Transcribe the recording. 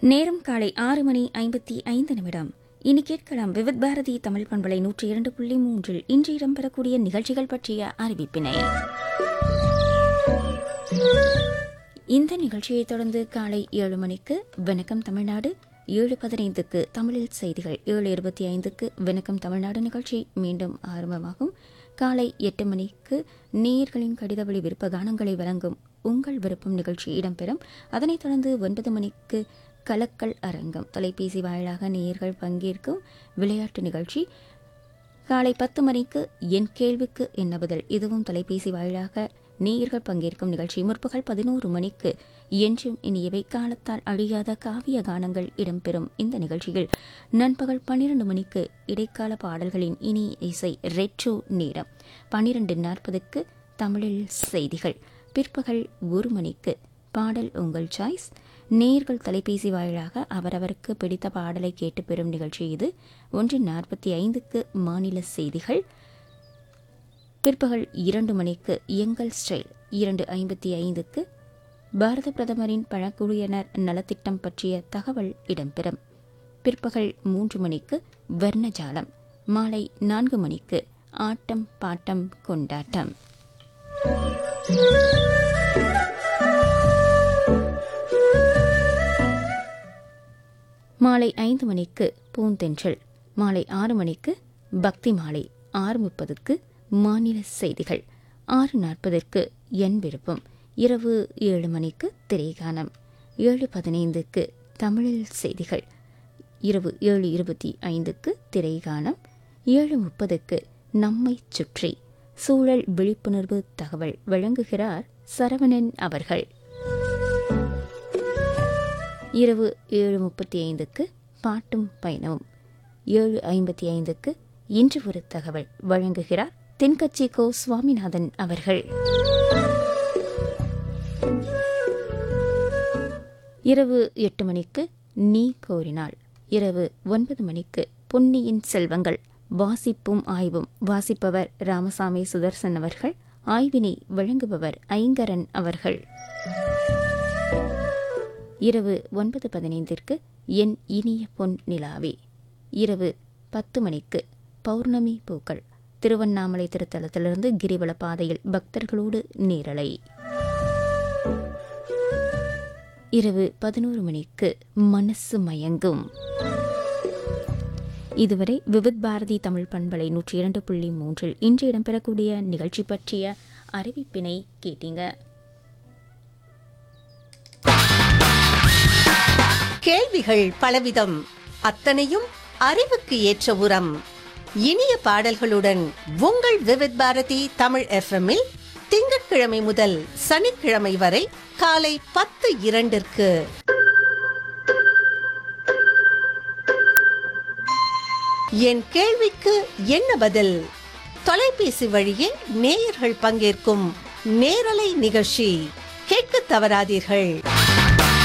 நேரம் காலை ஆறு மணி ஐம்பத்தி ஐந்து நிமிடம் இனி கேட்கலாம் விவித் பாரதி தமிழ் பண்பலை நூற்றி இரண்டு புள்ளி மூன்றில் இன்று இடம்பெறக்கூடிய நிகழ்ச்சிகள் பற்றிய அறிவிப்பினை இந்த நிகழ்ச்சியை தொடர்ந்து காலை ஏழு மணிக்கு வணக்கம் தமிழ்நாடு ஏழு பதினைந்துக்கு தமிழில் செய்திகள் ஏழு இருபத்தி ஐந்துக்கு வணக்கம் தமிழ்நாடு நிகழ்ச்சி மீண்டும் ஆரம்பமாகும் காலை எட்டு மணிக்கு நேயர்களின் கடிதவழி விருப்ப கானங்களை வழங்கும் உங்கள் விருப்பம் நிகழ்ச்சி இடம்பெறும் அதனைத் தொடர்ந்து ஒன்பது மணிக்கு கலக்கல் அரங்கம் தொலைபேசி வாயிலாக நேயர்கள் பங்கேற்கும் விளையாட்டு நிகழ்ச்சி காலை பத்து மணிக்கு என் கேள்விக்கு என்ன பதில் இதுவும் தொலைபேசி வாயிலாக நேயர்கள் பங்கேற்கும் நிகழ்ச்சி முற்பகல் பதினோரு மணிக்கு என்றும் இனியவை காலத்தால் அழியாத காவிய கானங்கள் இடம்பெறும் இந்த நிகழ்ச்சியில் நண்பகல் பன்னிரண்டு மணிக்கு இடைக்கால பாடல்களின் இனி இசை ரெட்ரோ நேரம் பன்னிரண்டு நாற்பதுக்கு தமிழில் செய்திகள் பிற்பகல் ஒரு மணிக்கு பாடல் உங்கள் சாய்ஸ் நேர்கள் தொலைபேசி வாயிலாக அவரவருக்கு பிடித்த பாடலை கேட்டு பெறும் நிகழ்ச்சி இது ஒன்று நாற்பத்தி ஐந்துக்கு மாநில செய்திகள் பிற்பகல் இரண்டு மணிக்கு எங்கள் ஸ்டைல் இரண்டு ஐம்பத்தி ஐந்துக்கு பாரத பிரதமரின் பழங்குடியினர் நலத்திட்டம் பற்றிய தகவல் இடம்பெறும் பிற்பகல் மூன்று மணிக்கு வர்ணஜாலம் மாலை நான்கு மணிக்கு ஆட்டம் பாட்டம் கொண்டாட்டம் மாலை ஐந்து மணிக்கு பூந்தென்றல் மாலை ஆறு மணிக்கு பக்தி மாலை ஆறு முப்பதுக்கு மாநில செய்திகள் ஆறு நாற்பதற்கு என் விருப்பம் இரவு ஏழு மணிக்கு திரைகானம் ஏழு பதினைந்துக்கு தமிழில் செய்திகள் இரவு ஏழு இருபத்தி ஐந்துக்கு திரைகானம் ஏழு முப்பதுக்கு நம்மை சுற்றி சூழல் விழிப்புணர்வு தகவல் வழங்குகிறார் சரவணன் அவர்கள் இரவு ஏழு முப்பத்தி ஐந்துக்கு பாட்டும் பயணமும் ஏழு ஐம்பத்தி ஐந்துக்கு இன்று ஒரு தகவல் வழங்குகிறார் தென்கட்சி கோ சுவாமிநாதன் அவர்கள் இரவு எட்டு மணிக்கு நீ கோரினாள் இரவு ஒன்பது மணிக்கு பொன்னியின் செல்வங்கள் வாசிப்பும் ஆய்வும் வாசிப்பவர் ராமசாமி சுதர்சன் அவர்கள் ஆய்வினை வழங்குபவர் ஐங்கரன் அவர்கள் இரவு ஒன்பது பதினைந்திற்கு என் இனிய பொன் நிலாவே இரவு பத்து மணிக்கு பௌர்ணமி பூக்கள் திருவண்ணாமலை திருத்தலத்திலிருந்து கிரிவல பாதையில் பக்தர்களோடு நேரலை இரவு பதினோரு மணிக்கு மனசு மயங்கும் இதுவரை விவித் பாரதி தமிழ் பண்பலை நூற்றி இரண்டு புள்ளி மூன்றில் இன்று இடம்பெறக்கூடிய நிகழ்ச்சி பற்றிய அறிவிப்பினை கேட்டீங்க கேள்விகள் பலவிதம் அத்தனையும் அறிவுக்கு ஏற்ற உரம் இனிய பாடல்களுடன் உங்கள் விவித் பாரதி தமிழ் எஃப்எம்மில் திங்கட்கிழமை முதல் சனிக்கிழமை வரை காலை பத்து இரண்டிற்கு என் கேள்விக்கு என்ன பதில் தொலைபேசி வழியே நேயர்கள் பங்கேற்கும் நேரலை நிகழ்ச்சி கேட்க தவறாதீர்கள்